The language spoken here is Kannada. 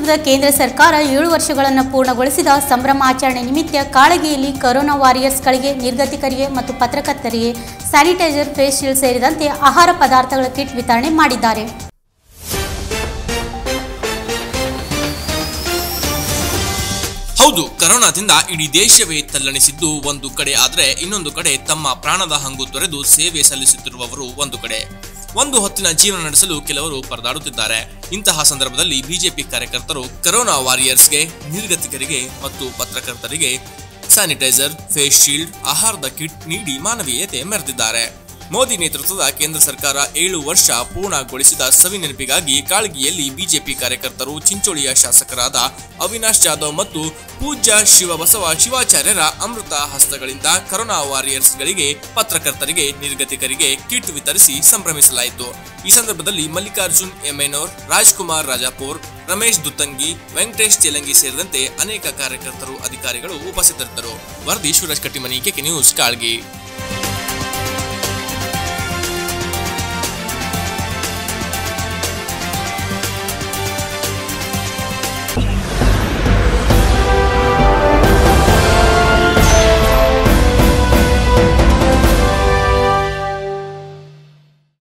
ನೇತೃತ್ವದ ಕೇಂದ್ರ ಸರ್ಕಾರ ಏಳು ವರ್ಷಗಳನ್ನು ಪೂರ್ಣಗೊಳಿಸಿದ ಸಂಭ್ರಮಾಚರಣೆ ನಿಮಿತ್ತ ಕಾಳಗಿಯಲ್ಲಿ ಕರೋನಾ ವಾರಿಯರ್ಸ್ಗಳಿಗೆ ನಿರ್ಗತಿಕರಿಗೆ ಮತ್ತು ಪತ್ರಕರ್ತರಿಗೆ ಸ್ಯಾನಿಟೈಸರ್ ಫೇಸ್ ಶೀಲ್ಡ್ ಸೇರಿದಂತೆ ಆಹಾರ ಪದಾರ್ಥಗಳ ಕಿಟ್ ವಿತರಣೆ ಮಾಡಿದ್ದಾರೆ ಹೌದು ಕರೋನಾದಿಂದ ಇಡೀ ದೇಶವೇ ತಲ್ಲಣಿಸಿದ್ದು ಒಂದು ಕಡೆ ಆದರೆ ಇನ್ನೊಂದು ಕಡೆ ತಮ್ಮ ಪ್ರಾಣದ ಹಂಗು ತೊರೆದು ಸೇವೆ ಸಲ್ಲಿಸುತ್ತಿರುವವರು ಒಂದು ಕಡೆ ಒಂದು ಹೊತ್ತಿನ ಜೀವನ ನಡೆಸಲು ಕೆಲವರು ಪರದಾಡುತ್ತಿದ್ದಾರೆ ಇಂತಹ ಸಂದರ್ಭದಲ್ಲಿ ಬಿಜೆಪಿ ಕಾರ್ಯಕರ್ತರು ಕರೋನಾ ವಾರಿಯರ್ಸ್ಗೆ ನಿರ್ಗತಿಕರಿಗೆ ಮತ್ತು ಪತ್ರಕರ್ತರಿಗೆ ಸ್ಯಾನಿಟೈಸರ್ ಫೇಸ್ ಶೀಲ್ಡ್ ಆಹಾರದ ಕಿಟ್ ನೀಡಿ ಮಾನವೀಯತೆ ಮೆರೆದಿದ್ದಾರೆ ಮೋದಿ ನೇತೃತ್ವದ ಕೇಂದ್ರ ಸರ್ಕಾರ ಏಳು ವರ್ಷ ಪೂರ್ಣಗೊಳಿಸಿದ ಸವಿ ನೆನಪಿಗಾಗಿ ಕಾಳಗಿಯಲ್ಲಿ ಬಿಜೆಪಿ ಕಾರ್ಯಕರ್ತರು ಚಿಂಚೋಳಿಯ ಶಾಸಕರಾದ ಅವಿನಾಶ್ ಜಾಧವ್ ಮತ್ತು ಪೂಜ್ಯ ಶಿವಬಸವ ಶಿವಾಚಾರ್ಯರ ಅಮೃತ ಹಸ್ತಗಳಿಂದ ಕರೋನಾ ವಾರಿಯರ್ಸ್ಗಳಿಗೆ ಪತ್ರಕರ್ತರಿಗೆ ನಿರ್ಗತಿಕರಿಗೆ ಕಿಟ್ ವಿತರಿಸಿ ಸಂಭ್ರಮಿಸಲಾಯಿತು ಈ ಸಂದರ್ಭದಲ್ಲಿ ಮಲ್ಲಿಕಾರ್ಜುನ್ ಎಮ್ಮೆನೋರ್ ರಾಜ್ಕುಮಾರ್ ರಾಜಾಪುರ್ ರಮೇಶ್ ದುತ್ತಂಗಿ ವೆಂಕಟೇಶ್ ಚೇಲಂಗಿ ಸೇರಿದಂತೆ ಅನೇಕ ಕಾರ್ಯಕರ್ತರು ಅಧಿಕಾರಿಗಳು ಉಪಸ್ಥಿತರಿದ್ದರು ವರದಿ ಶಿವರಾಜ್ ಕಟ್ಟಿಮನಿ ಕೆಕೆ ನ್ಯೂಸ್ ಕಾಳ್ಗಿ